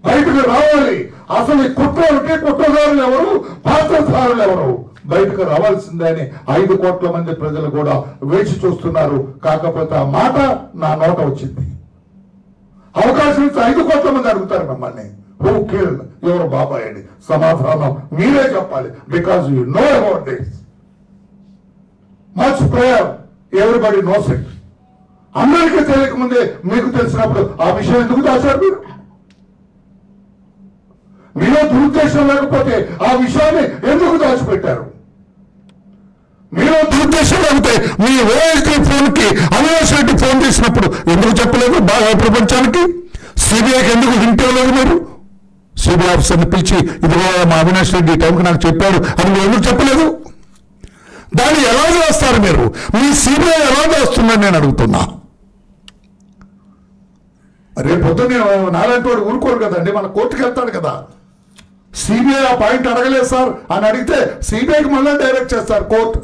బయటకు రావాలి అసలు ఈ కుట్రలకి కుట్రదారులు ఎవరు పాత్రధారులు ఎవరు బయటకు రావాల్సిందే అని ఐదు కోట్ల మంది ప్రజలు కూడా వేచి చూస్తున్నారు కాకపోతే ఆ మాట నా నోట వచ్చింది అవకాశం ఇస్తే ఐదు కోట్ల మంది అడుగుతారు మిమ్మల్ని హూ కిల్డ్ ఎవరు బాబాయ్ అని సమాధానం మీరే చెప్పాలి because you know about this much prayer everybody knows it అందరికీ తెలియకముందే మీకు తెలిసినప్పుడు ఆ విషయం ఎందుకు దాచారు మీరు మీలో దురుద్దేశం లేకపోతే ఆ విషయాన్ని ఎందుకు దాచిపెట్టారు మీలో దురుద్దేశం లేకపోతే మీ ఓఎస్డి ఫోన్ కి అవినాష్ రెడ్డి ఫోన్ చేసినప్పుడు ఎందుకు చెప్పలేదు బాగా ప్రపంచానికి సిబిఐకి ఎందుకు హింట్ ఇవ్వలేదు మీరు సిబిఐ ఆఫీసర్ని పిలిచి ఇదిగో మా అవినాష్ రెడ్డి ఈ టైంకి నాకు చెప్పాడు అని మీరు ఎందుకు చెప్పలేదు దాన్ని ఎలా చేస్తారు మీరు మీ సిబిఐ ఎలా చేస్తుందని నేను అడుగుతున్నా రేపు పొద్దున్నే నాలాంటి వాడు ఊరుకోరు కదండి మన కోర్టుకి వెళ్తాడు కదా సిబిఐ ఆ పాయింట్ అడగలేదు సార్ అని అడిగితే సిబిఐకి మళ్ళీ డైరెక్ట్ చేస్తారు court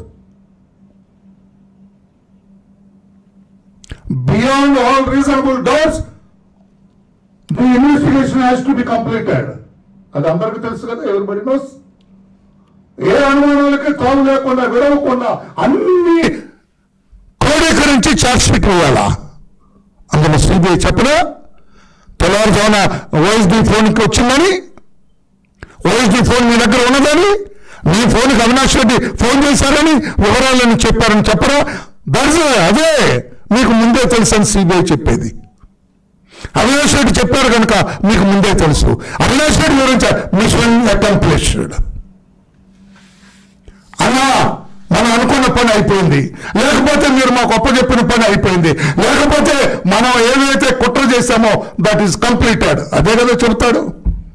beyond all reasonable doubts the investigation has to be completed అది అందరికీ తెలుసు కదా ఎవరిబడి నోస్ ఏ అనుమానాలకి తావు లేకుండా విడవకుండా అన్ని క్రోడీకరించి ఛార్జ్ షీట్ ఇవ్వాలా అందులో సిబిఐ చెప్పడా తెల్లవారుజామున ఓఎస్డి ఫోన్కి వచ్చిందని ఓఎస్డి ఫోన్ మీ దగ్గర ఉన్నదని మీ ఫోన్కి అవినాష్ రెడ్డి ఫోన్ చేశారని వివరాలను చెప్పారని చెప్పరా దర్జ అదే మీకు ముందే తెలుసు అని సిబిఐ చెప్పేది అవినాష్ రెడ్డి చెప్పారు కనుక మీకు ముందే తెలుసు అవినాష్ రెడ్డి గురించి మిషన్ అకంప్లిష్డ్ అలా మనం అనుకున్న పని అయిపోయింది లేకపోతే మీరు మాకు అప్ప చెప్పిన పని అయిపోయింది లేకపోతే మనం ఏదైతే కుట్ర చేశామో దట్ ఈస్ కంప్లీటెడ్ అదే కదా చెబుతాడు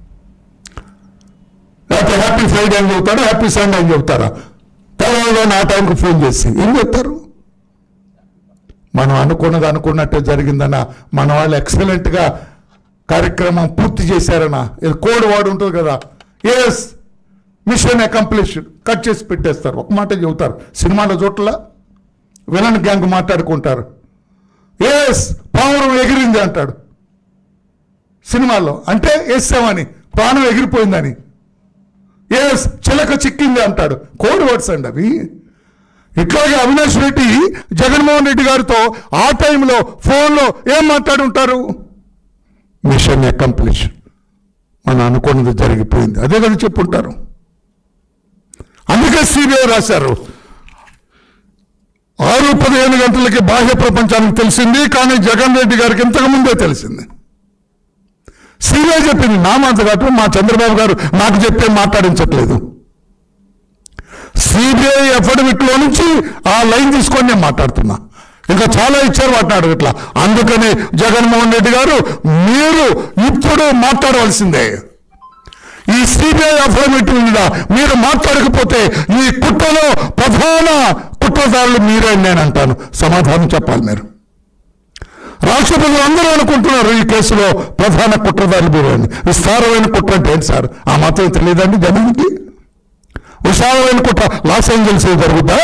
లేకపోతే హ్యాపీ ఫ్రైడే అని చెబుతాడు హ్యాపీ సండే అని చెబుతారా తెలంగాణ ఆ టైంకి ఫోన్ చేసి ఏం చెప్తారు మనం అనుకున్నది అనుకున్నట్టే జరిగిందన్న మన వాళ్ళు ఎక్సలెంట్గా కార్యక్రమం పూర్తి చేశారన్న ఇది కోడ్ వాడు ఉంటుంది కదా ఎస్ మిషన్ అకంప్లిష్డ్ కట్ చేసి పెట్టేస్తారు ఒక మాట చెబుతారు సినిమాలో చోట్ల విలన్ గ్యాంగ్ మాట్లాడుకుంటారు ఎస్ పావురం ఎగిరింది అంటాడు సినిమాలో అంటే వేసామని ప్రాణం ఎగిరిపోయిందని ఎస్ చిలక చిక్కింది అంటాడు కోడ్ వర్డ్స్ అండి అవి ఇట్లాగే అవినాష్ రెడ్డి జగన్మోహన్ రెడ్డి గారితో ఆ టైంలో ఫోన్లో ఏం మాట్లాడుంటారు మిషన్ అకంప్లిష్ మనం అనుకున్నది జరిగిపోయింది అదే కదా చెప్పుంటారు అందుకే సిబిఐ రాశారు ఆరు పదిహేను గంటలకి బాహ్య ప్రపంచానికి తెలిసింది కానీ జగన్ రెడ్డి గారికి ఇంతకు ముందే తెలిసింది సిబిఐ చెప్పింది నా మాట కాదు మా చంద్రబాబు గారు నాకు చెప్పే మాట్లాడించట్లేదు సిబిఐ అఫిడవిట్ లో నుంచి ఆ లైన్ తీసుకొని నేను మాట్లాడుతున్నా ఇంకా చాలా ఇచ్చారు మాట్లాడు ఇట్లా అందుకని జగన్మోహన్ రెడ్డి గారు మీరు ఇప్పుడు మాట్లాడవలసిందే ఈ సిబిఐ అఫిడవిట్ మీద మీరు మాట్లాడకపోతే ఈ కుట్రలో ప్రధాన కుట్రదారులు మీరే అని నేను అంటాను సమాధానం చెప్పాలి మీరు రాష్ట్ర ప్రజలు అందరూ అనుకుంటున్నారు ఈ కేసులో ప్రధాన కుట్రదారులు మీరే అని విస్తారమైన కుట్ర అంటే ఏంటి సార్ ఆ మాత్రం తెలియదండి జనానికి విశాలమైన కుట్ర లాస్ ఏంజల్స్ జరుగుద్దా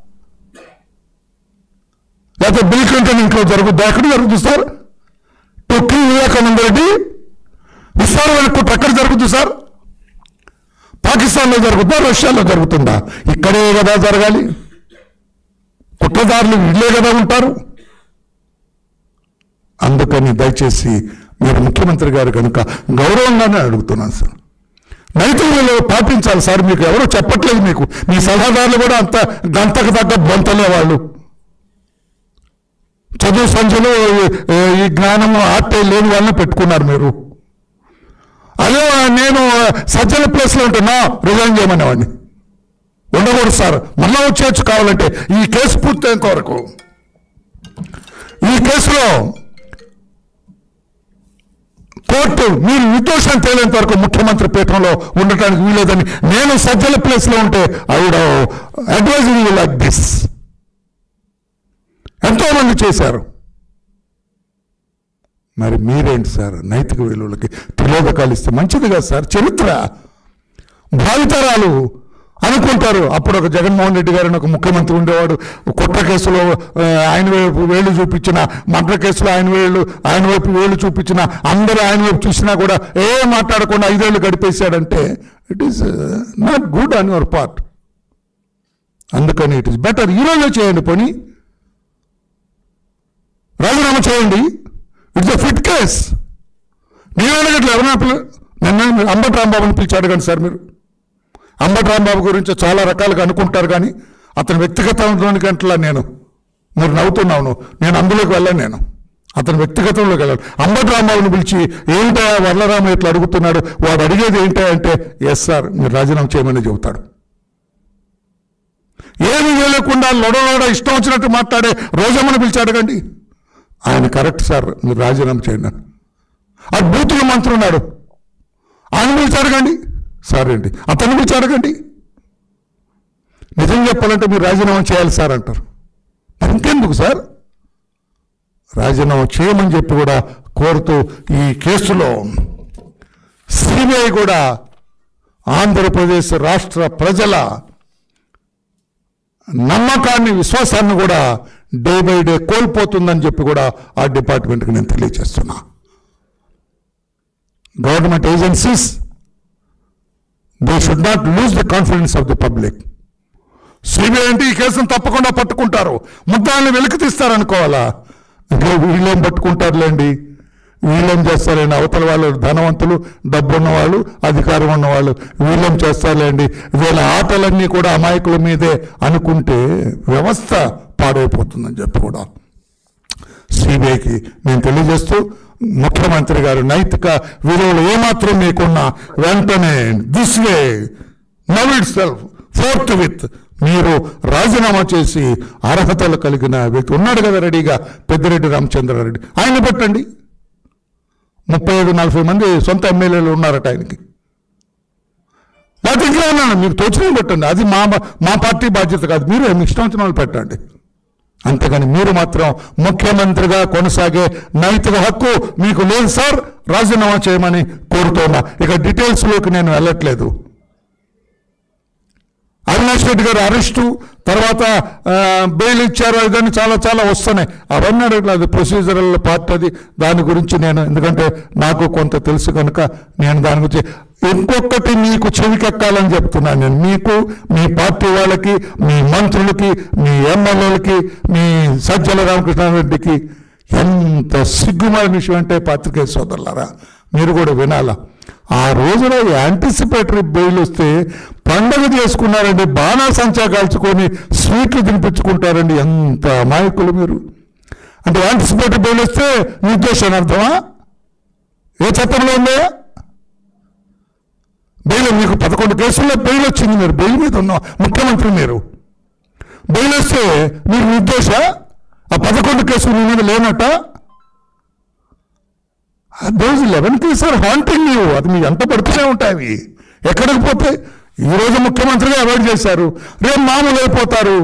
లేకపోతే బిల్ క్లింటన్ ఇంట్లో జరుగుద్దా ఎక్కడ జరుగుతుంది సార్ టొక్కి వివేకానంద రెడ్డి విశాలమైన కుట్ర ఎక్కడ జరుగుతుంది సార్ పాకిస్తాన్లో జరుగుతుందా రష్యాలో జరుగుతుందా ఇక్కడే కదా జరగాలి కుట్రదారులు వీళ్ళే కదా ఉంటారు అందుకని దయచేసి మీరు ముఖ్యమంత్రి గారు కనుక గౌరవంగానే అడుగుతున్నాను సార్ నైతిక విలువ పాటించాలి సార్ మీకు ఎవరు చెప్పట్లేదు మీకు మీ సలహాదారులు కూడా అంత గంటకు తగ్గ బొంతలే వాళ్ళు చదువు సంఖ్యలో ఈ జ్ఞానము ఆర్టే లేని వాళ్ళని పెట్టుకున్నారు మీరు అదే నేను సజ్జల ప్లేస్లో ఉంటున్నా రిజైన్ చేయమనేవాడిని ఉండకూడదు సార్ మళ్ళా వచ్చేయచ్చు కావాలంటే ఈ కేసు పూర్తయ్యేంత వరకు ఈ కేసులో కోర్టు మీరు నిర్దోషం తేలేంత వరకు ముఖ్యమంత్రి పీఠంలో ఉండటానికి వీలేదని నేను సజ్జల ప్లేస్లో ఉంటే I would advising you like this ఎంతో మంది చేశారు మరి మీరేంటి సార్ నైతిక విలువలకి తిలోదకాలు ఇస్తే మంచిది కదా సార్ చరిత్ర భావితరాలు అనుకుంటారు అప్పుడు ఒక జగన్మోహన్ రెడ్డి గారిని ఒక ముఖ్యమంత్రి ఉండేవాడు కుట్ర కేసులో ఆ, ఆయన వైపు వేలు చూపించిన మర్డర్ కేసులో ఆయన వేలు ఆయన వైపు వేలు చూపించిన అందరూ ఆయన వైపు చూసినా కూడా ఏ మాట్లాడకుండా ఐదేళ్ళు గడిపేశాడంటే it is not good on your part అందుకని ఇట్ ఇస్ బెటర్ ఈరోజు చేయండి పోనీ రాజీనామా చేయండి ఇట్స్ ఎ ఫిట్ కేస్ నేను అడగట్లేదు ఎవరైనా పిల్ల నిన్న అంబటి రాంబాబుని పిలిచి అడగండి సార్ మీరు అంబటి రాంబాబు గురించి చాలా రకాలుగా అనుకుంటారు కానీ అతని వ్యక్తిగతంలోనికి అంటలా నేను మీరు నవ్వుతున్నాను నేను అందులోకి వెళ్ళాను నేను అతని వ్యక్తిగతంలోకి వెళ్ళాను అంబటి రాంబాబుని పిలిచి ఏంటా వరలరామ ఇట్లా అడుగుతున్నాడు వాడు అడిగేది ఏంటా అంటే ఎస్ సార్ మీరు రాజీనామా చేయమని చెబుతాడు ఏమి వేయలేకుండా లొడలోడ ఇష్టం వచ్చినట్టు మాట్లాడే రోజమ్మని పిలిచి అడగండి ఆయన కరెక్ట్ సార్ మీరు రాజీనామా చేయండి అని. ఆ బూతుల మంత్రి ఉన్నాడు ఆయన పిలిచి అడగండి సార్ ఏంటి అతన్ని పిలిచి అడగండి నిజం చెప్పాలంటే మీరు రాజీనామా చేయాలి సార్ అంటారు మరి ఇంకెందుకు సార్ రాజీనామా చేయమని చెప్పి కూడా కోరుతూ ఈ కేసులో సిబిఐ కూడా ఆంధ్రప్రదేశ్ రాష్ట్ర ప్రజల నమ్మకాన్ని విశ్వాసాన్ని కూడా డే బై డే కోల్పోతుందని చెప్పి కూడా ఆ డిపార్ట్మెంట్కి నేను తెలియజేస్తున్నా government agencies they should not lose the confidence of the public CBI అంటే ఈ కేసును తప్పకుండా పట్టుకుంటారు ముద్దాన్ని వెలికి తీస్తారనుకోవాలా ఇంకా వీళ్ళేం పట్టుకుంటారులేండి వీళ్ళేం చేస్తారండి అవతల వాళ్ళు ధనవంతులు డబ్బు ఉన్నవాళ్ళు అధికారం ఉన్నవాళ్ళు వీళ్ళేం చేస్తారులేండి వీళ్ళ ఆటలన్నీ కూడా అమాయకుల మీదే అనుకుంటే వ్యవస్థ పాడైపోతుందని చెప్పి కూడా సిబిఐకి నేను తెలియజేస్తూ ముఖ్యమంత్రి గారు నైతిక విలువలు ఏమాత్రం మీకున్నా వెంటనే this way now itself forthwith మీరు రాజీనామా చేసి అర్హతలు కలిగిన వ్యక్తి ఉన్నాడు కదా రెడీగా పెద్దిరెడ్డి రామచంద్రారెడ్డి ఆయన పెట్టండి ముప్పై ఐదు నలభై మంది సొంత ఎమ్మెల్యేలు ఉన్నారట ఆయనకి లేకపోతే ఇంకా ఉన్నాను మీరు తోచిన పెట్టండి అది మా మా పార్టీ బాధ్యత కాదు మీరు మీ ఇష్టం వచ్చిన వాళ్ళు పెట్టండి అంతేగాని మీరు మాత్రం ముఖ్యమంత్రిగా కొనసాగే నైతిక హక్కు మీకు లేదు సార్ రాజీనామా చేయమని కోరుతున్నా ఇక డీటెయిల్స్లోకి నేను వెళ్ళట్లేదు అవినాష్ రెడ్డి గారు అరెస్టు తర్వాత ఆ, బెయిల్ ఇచ్చారు ఇదని చాలా చాలా వస్తున్నాయి అవన్నీ అడగలేదు ప్రొసీజరల్ పార్ట్ అది దాని గురించి నేను ఎందుకంటే నాకు కొంత తెలుసు కనుక నేను దాని గురించి ఇంకొకటి మీకు చెవికెక్కాలని చెప్తున్నాను నేను మీకు మీ పార్టీ వాళ్ళకి మీ మంత్రులకి మీ ఎమ్మెల్యేలకి మీ సజ్జల రామకృష్ణారెడ్డికి ఎంత సిగ్గుమైన విషయం అంటే పాత్రికేయ సోదరులారా మీరు కూడా వినాలా ఆ రోజున యాంటిసిపేటరీ బెయిల్ వస్తే పండగ చేసుకున్నారండి బాణాసంచా కాల్చుకొని స్వీట్లు తినిపించుకుంటారండి ఎంత అమాయకులు మీరు అంటే యాంటిసిపేటరీ బెయిల్ వస్తే నిర్దోషం అర్థమా ఏ చట్టంలో ఉందా బెయిల్ మీకు పదకొండు కేసుల్లో బెయిల్ వచ్చింది మీరు బెయిల్ మీద ఉన్న ముఖ్యమంత్రి మీరు బెయిల్ వస్తే మీరు నిర్దోష ఆ పదకొండు కేసులు మీ మీద లేనట those eleven case are haunting you అది మీ ఎంత పడుతూనే ఉంటాయి అవి ఎక్కడికి పోతే ఈ రోజు ముఖ్యమంత్రిగా అవాయిడ్ చేశారు రేపు మామూలు అయిపోతారు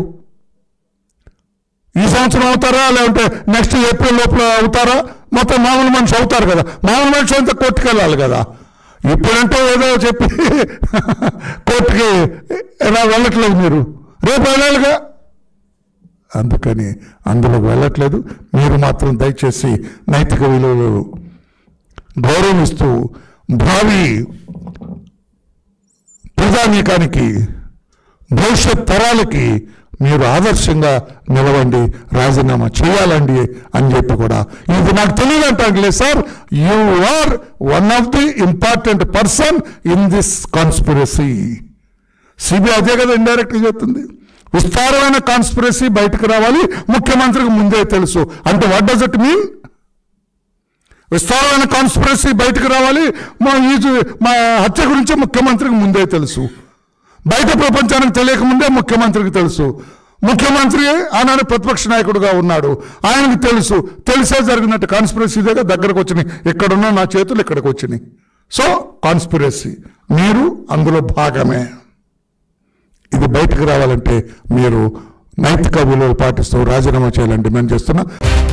ఈ సంవత్సరం అవుతారా లేదంటే నెక్స్ట్ ఏప్రిల్ లోపల అవుతారా మొత్తం మామూలు మనిషి అవుతారు కదా మామూలు మనిషి అంతా కోర్టుకు వెళ్ళాలి కదా ఇప్పుడంటే ఏదో చెప్పి కోర్టుకి ఎలా వెళ్ళట్లేదు మీరు రేపు వెళ్ళాలిగా అందుకని అందులోకి వెళ్ళట్లేదు మీరు మాత్రం దయచేసి నైతిక విలువలు గౌరవిస్తూ భావి ప్రజానీకానికి భవిష్యత్ తరాలకి మీరు ఆదర్శంగా నిలవండి రాజీనామా చేయాలండి అని చెప్పి కూడా ఇది నాకు తెలియదంటే sir you are one of the important person in this conspiracy CBI అదే కదా ఇండైరెక్ట్గా చెప్తుంది విస్తారమైన కాన్స్పిరసీ బయటకు రావాలి ముఖ్యమంత్రికి ముందే తెలుసు అంటే వాట్ డస్ ఇట్ మీన్ విస్తారమైన కాన్స్పిరసీ బయటకు రావాలి మా ఈ మా హత్య గురించి ముఖ్యమంత్రికి ముందే తెలుసు బయట ప్రపంచానికి తెలియకముందే ముఖ్యమంత్రికి తెలుసు ముఖ్యమంత్రి ఆనాడు ప్రతిపక్ష నాయకుడుగా ఉన్నాడు ఆయనకు తెలుసు తెలిసే జరిగినట్టు కాన్స్పిరసీ దగ్గర దగ్గరకు వచ్చినాయి ఇక్కడున్న నా చేతులు ఇక్కడికి వచ్చినాయి సో కాన్స్పిరసీ మీరు అందులో భాగమే ఇది బయటకు రావాలంటే మీరు నైతిక విలువలు పాటిస్తూ రాజీనామా చేయాలని డిమాండ్ చేస్తున్నా